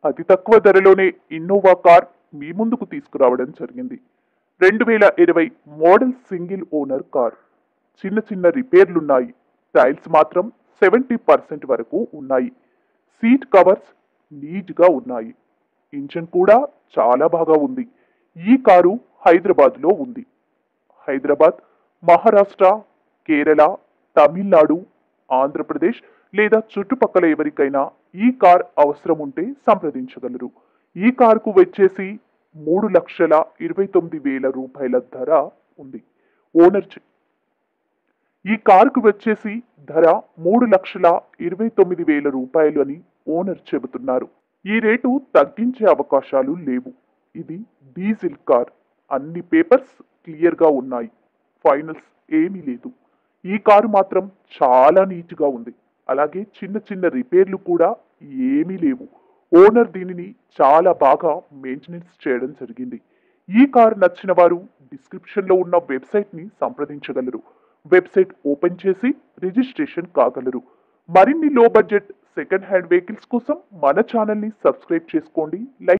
అతి తక్కువ ధరలోనే Innova car మీ ముందుకు తీసుకురావడం జరిగింది రెండు వేల ఇరవై మోడల్ సింగిల్ ఓనర్ కార్ చిన్న చిన్న రిపేర్లున్నాయి టైల్స్ మాత్రం సెవెంటీ పర్సెంట్ వరకు ఉన్నాయి సీట్ కవర్స్ నీట్గా ఉన్నాయి ఇంజన్ కూడా చాలా బాగా ఉంది ఈ కారు హైదరాబాద్లో ఉంది హైదరాబాద్ మహారాష్ట్ర కేరళ తమిళనాడు ఆంధ్రప్రదేశ్ లేదా చుట్టుపక్కల ఎవరికైనా ఈ కార్ అవసరం ఉంటే సంప్రదించగలరు ఈ కారుకు వచ్చేసి మూడు లక్షల ఇరవై తొమ్మిది వేల రూపాయల ధర ఉంది ఓనర్ చె- ఈ కారుకు వచ్చేసి ధర మూడు లక్షల ఇరవై తొమ్మిది వేల రూపాయలు అని ఓనర్ చెబుతున్నారు ఈ రేటు తగ్గించే అవకాశాలు లేవు ఇది డీజిల్ కార్ అన్ని పేపర్స్ క్లియర్గా ఉన్నాయి ఫైనల్స్ ఏమీ లేదు ఈ కారు మాత్రం చాలా నీట్గా ఉంది అలాగే చిన్న చిన్న రిపేర్లు కూడా ఏమీ లేవు ఓనర్ దీనిని చాలా బాగా మెయింటెనెన్స్ చేయడం జరిగింది ఈ కారు నచ్చిన వారు డిస్క్రిప్షన్లో ఉన్న వెబ్సైట్ని సంప్రదించగలరు వెబ్సైట్ ఓపెన్ చేసి రిజిస్ట్రేషన్ కాగలరు మరిన్ని low budget second hand vehicles కోసం మన ఛానల్ని సబ్స్క్రైబ్ చేసుకోండి లైక్